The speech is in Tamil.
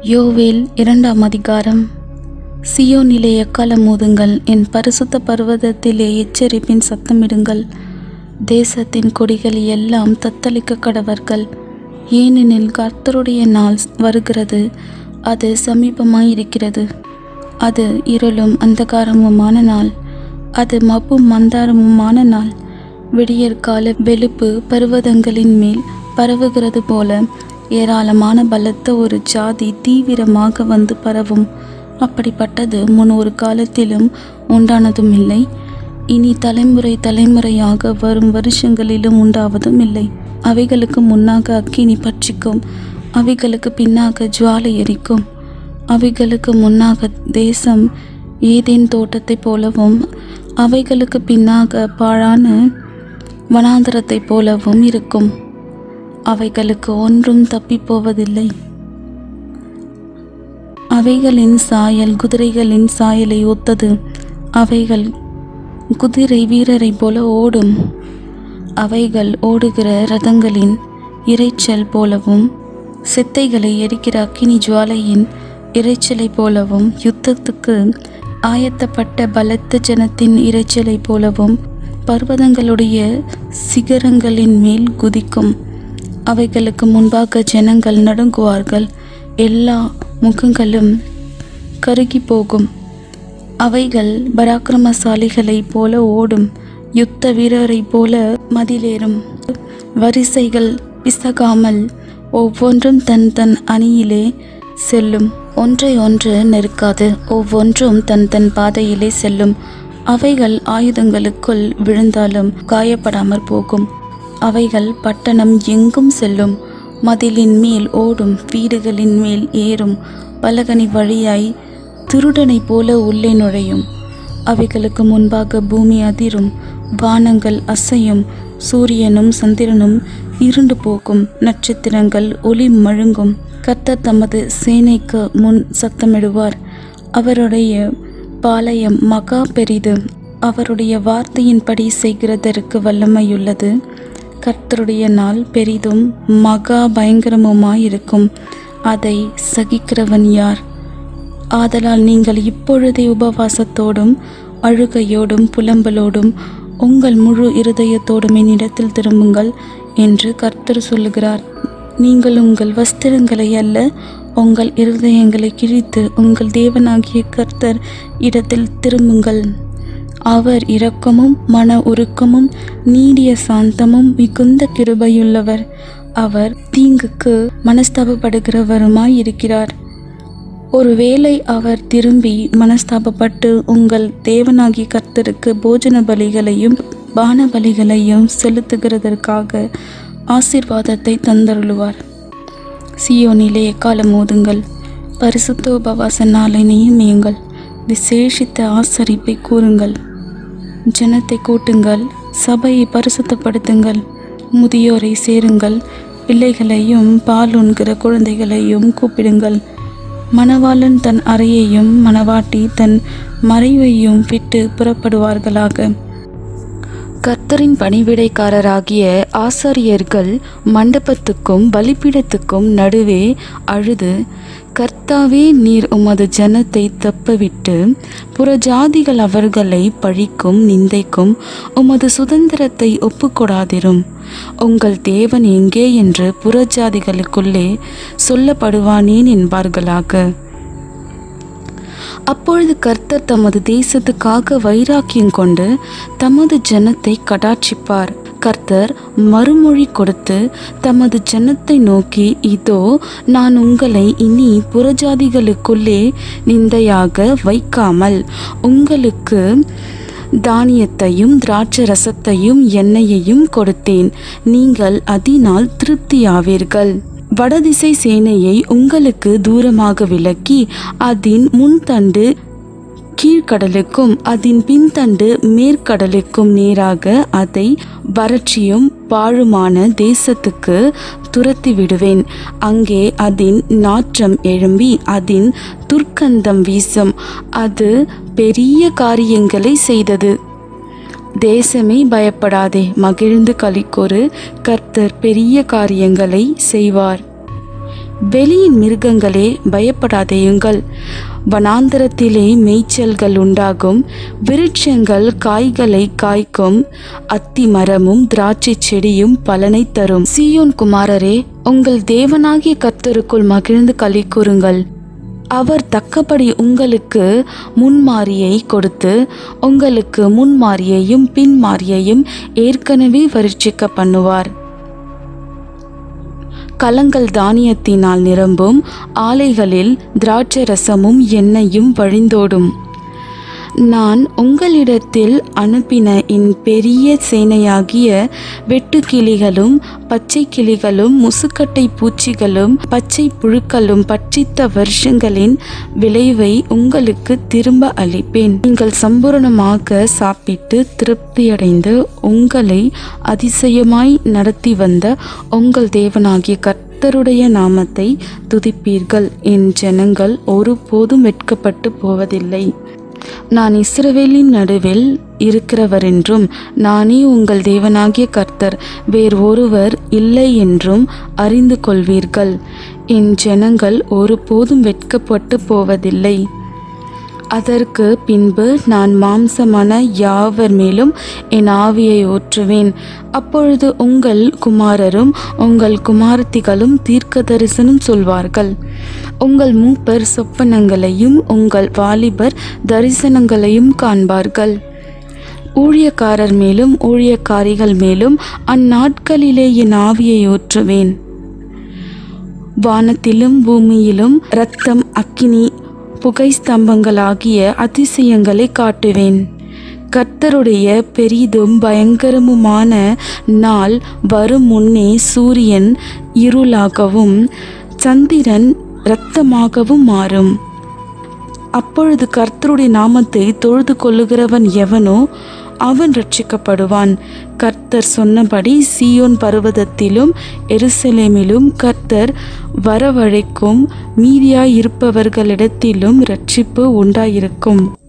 யோவேல் இரண்டாம் அதிகாரம் சியோனிலே எக்காலம் ஊதுங்கள் என் பரிசுத்த பர்வதத்திலே எச்சரிப்பின் சத்தமிடுங்கள் தேசத்தின் கொடிகள் எல்லாம் தத்தளிக்க கடவர்கள் ஏனெனில் கர்த்தருடைய நாள் வருகிறது அது சமீபமாயிருக்கிறது அது இருளும் அந்தகாரமுமான நாள் அது மப்பும் மந்தாரமுமான நாள் விடியற்கால வெளுப்பு பர்வதங்களின் மேல் பரவுகிறது போல ஏராளமான பலத்த ஒரு ஜாதி தீவிரமாக வந்து பரவும் அப்படிப்பட்டது முன் ஒரு காலத்திலும் உண்டானதும் இல்லை இனி தலைமுறை தலைமுறையாக வரும் வருஷங்களிலும் உண்டாவதும் இல்லை அவைகளுக்கு முன்னாக அக்கினி பட்சிக்கும் அவைகளுக்கு பின்னாக ஜுவாலை எரிக்கும் அவைகளுக்கு முன்னாக தேசம் ஏதேன் தோட்டத்தைப் போலவும் அவைகளுக்கு பின்னாக பாழான வனாந்தரத்தைப் போலவும் இருக்கும் அவைகளுக்கு ஒன்றும் தப்பிப் போவதில்லை அவைகளின் சாயல் குதிரைகளின் சாயலை ஒத்தது அவைகள் குதிரை வீரரைப் போல ஓடும் அவைகள் ஓடுகிற ரதங்களின் இரைச்சல் போலவும் செத்தைகளை எரிக்கிற அக்கினி ஜுவாலையின் இரைச்சலைப் போலவும் யுத்தத்துக்கு ஆயத்தப்பட்ட பலத்த ஜனத்தின் இரைச்சலைப் போலவும் பர்வதங்களுடைய சிகரங்களின் மேல் குதிக்கும் அவைகளுக்கு முன்பாக ஜனங்கள் நடுங்குவார்கள் எல்லா முகங்களும் கருகி போகும் அவைகள் பராக்கிரமசாலிகளைப் போல ஓடும் யுத்த வீரரைப் போல மதிலேறும் வரிசைகள் பிசகாமல் ஒவ்வொன்றும் தன் தன் அணியிலே செல்லும் ஒன்றை ஒன்று நெருக்காது ஒவ்வொன்றும் தன் தன் பாதையிலே செல்லும் அவைகள் ஆயுதங்களுக்குள் விழுந்தாலும் காயப்படாமற் போகும் அவைகள் பட்டணம் எங்கும் செல்லும் மதிலின் மேல் ஓடும் வீடுகளின் மேல் ஏறும் பலகனி வழியாய் திருடனைப் போல உள்ளே நுழையும் அவைகளுக்கு முன்பாக பூமி அதிரும் வானங்கள் அசையும் சூரியனும் சந்திரனும் இருண்டு போகும் நட்சத்திரங்கள் ஒளி மழுங்கும் கர்த்தர் தமது சேனைக்கு முன் சத்தமிடுவார் அவருடைய பாளையம் மகா பெரிது அவருடைய வார்த்தையின்படி செய்கிறதற்கு வல்லமையுள்ளது கர்த்தருடைய நாள் பெரிதும் மகா பயங்கரமுமாயிருக்கும் அதை சகிக்கிறவன் யார் ஆதலால் நீங்கள் இப்பொழுதே உபவாசத்தோடும் அழுகையோடும் புலம்பலோடும் உங்கள் முழு இருதயத்தோடும் என்னிடத்தில் திரும்புங்கள் என்று கர்த்தர் சொல்லுகிறார் நீங்கள் உங்கள் வஸ்திரங்களை அல்ல உங்கள் இருதயங்களை கிழித்து உங்கள் தேவனாகிய கர்த்தர் இடத்தில் திரும்புங்கள் அவர் இரக்கமும் மன உருக்கமும் நீடிய சாந்தமும் மிகுந்த கிருபையுள்ளவர் அவர் தீங்குக்கு மனஸ்தாபப்படுகிறவருமாய் இருக்கிறார் ஒருவேளை அவர் திரும்பி மனஸ்தாபப்பட்டு உங்கள் தேவனாகிய கர்த்தருக்கு போஜன பலிகளையும் பான பலிகளையும் செலுத்துகிறதற்காக ஆசீர்வாதத்தை தந்தருளுவார் சியோனிலே எக்காலம் ஓதுங்கள் பரிசுத்த உபவாச நாளை நியமியுங்கள் விசேஷித்த ஆசரிப்பை கூறுங்கள் ஜனத்தை கூட்டுங்கள் சபையை பரிசுத்தப்படுத்துங்கள் முதியோரை சேருங்கள் பிள்ளைகளையும் பால் உண்கிற குழந்தைகளையும் கூப்பிடுங்கள் மணவாளன் தன் அறையையும் மணவாட்டி தன் மறைவையும் விட்டு புறப்படுவார்களாக கர்த்தரின் பணிவிடைக்காரராகிய ஆசாரியர்கள் மண்டபத்துக்கும் பலிபீடத்துக்கும் நடுவே அழுது கர்த்தாவே நீர் உமது ஜனத்தை தப்பவிட்டு புறஜாதிகள் அவர்களை பழிக்கும் நிந்தைக்கும் உமது சுதந்திரத்தை ஒப்புக்கொடாதிரும் உங்கள் தேவன் எங்கே என்று புறஜாதிகளுக்குள்ளே சொல்லப்படுவானேன் என்பார்களாக அப்பொழுது கர்த்தர் தமது தேசத்துக்காக வைராக்கியம் கொண்டு தமது ஜனத்தை கடாட்சிப்பார் கர்த்தர் மறுமொழி கொடுத்து தமது ஜனத்தை நோக்கி இதோ நான் உங்களை இனி புறஜாதிகளுக்குள்ளே நிந்தையாக வைக்காமல் உங்களுக்கு தானியத்தையும் திராட்சை ரசத்தையும் எண்ணெயையும் கொடுத்தேன் நீங்கள் அதனால் திருப்தியாவீர்கள் வடதிசை சேனையை உங்களுக்கு தூரமாக விலக்கி அதன் முன்தண்டு கீழ்கடலுக்கும் அதன் பின்தண்டு மேற்கடலுக்கும் நேராக அதை வறட்சியும் பாழுமான தேசத்துக்கு துரத்தி விடுவேன் அங்கே அதன் நாற்றம் எழும்பி அதன் துர்க்கந்தம் வீசும் அது பெரிய காரியங்களை செய்தது தேசமே பயப்படாதே மகிழ்ந்து களிக்கொரு கர்த்தர் பெரிய காரியங்களை செய்வார் வெளியின் மிருகங்களே பயப்படாதேயுங்கள் வனாந்தரத்திலே மேய்ச்சல்கள் உண்டாகும் விருட்சங்கள் காய்களை காய்க்கும் அத்தி மரமும் திராட்சை செடியும் பலனை தரும் சீயோன் குமாரரே உங்கள் தேவனாகிய கர்த்தருக்குள் மகிழ்ந்து களி கூறுங்கள் அவர் தக்கபடி உங்களுக்கு முன்மாரியை கொடுத்து உங்களுக்கு முன்மாரியையும் பின்மாரியையும் ஏற்கனவே பரீட்சிக்க பண்ணுவார் கலங்கள் தானியத்தினால் நிரம்பும் ஆலைகளில் திராட்சை ரசமும் எண்ணெயும் வழிந்தோடும் நான் உங்களிடத்தில் அனுப்பின என் பெரிய சேனையாகிய வெட்டுக்கிளிகளும் பச்சை கிளிகளும் முசுக்கட்டை பூச்சிகளும் பச்சை புழுக்களும் பட்சித்த வருஷங்களின் விளைவை உங்களுக்கு திரும்ப அளிப்பேன் நீங்கள் சம்பூரணமாக சாப்பிட்டு திருப்தியடைந்து உங்களை அதிசயமாய் நடத்தி வந்த உங்கள் தேவனாகிய கர்த்தருடைய நாமத்தை துதிப்பீர்கள் என் ஜனங்கள் ஒருபோதும் வெட்கப்பட்டு போவதில்லை நான் இஸ்ரவேலின் நடுவில் இருக்கிறவரென்றும் நானே உங்கள் தேவனாகிய கர்த்தர் வேறு ஒருவர் இல்லை என்றும் அறிந்து கொள்வீர்கள் என் ஜனங்கள் ஒருபோதும் வெட்கப்பட்டு போவதில்லை அதற்கு பின்பு நான் மாம்சமான யாவர் மேலும் என் ஆவியை ஊற்றுவேன் அப்பொழுது உங்கள் குமாரரும் உங்கள் குமாரத்திகளும் தீர்க்க தரிசனம் சொல்வார்கள் உங்கள் மூப்பர் சொப்பனங்களையும் உங்கள் வாலிபர் தரிசனங்களையும் காண்பார்கள் ஊழியக்காரர் மேலும் ஊழியக்காரிகள் மேலும் அந்நாட்களிலே என் ஆவியை ஊற்றுவேன் வானத்திலும் பூமியிலும் இரத்தம் அக்கினி புகை ஸ்தம்பங்களாகிய அதிசயங்களை காட்டுவேன் கர்த்தருடைய பெரிதும் பயங்கரமுமான நாள் வரும் முன்னே சூரியன் இருளாகவும் சந்திரன் இரத்தமாகவும் மாறும் அப்பொழுது கர்த்தருடைய நாமத்தை தொழுது கொள்ளுகிறவன் எவனோ அவன் ரட்சிக்கப்படுவான் கர்த்தர் சொன்னபடி சீயோன் பர்வதத்திலும் எருசலேமிலும் கர்த்தர் வரவழைக்கும் மீதியாயிருப்பவர்களிடத்திலும் ரட்சிப்பு உண்டாயிருக்கும்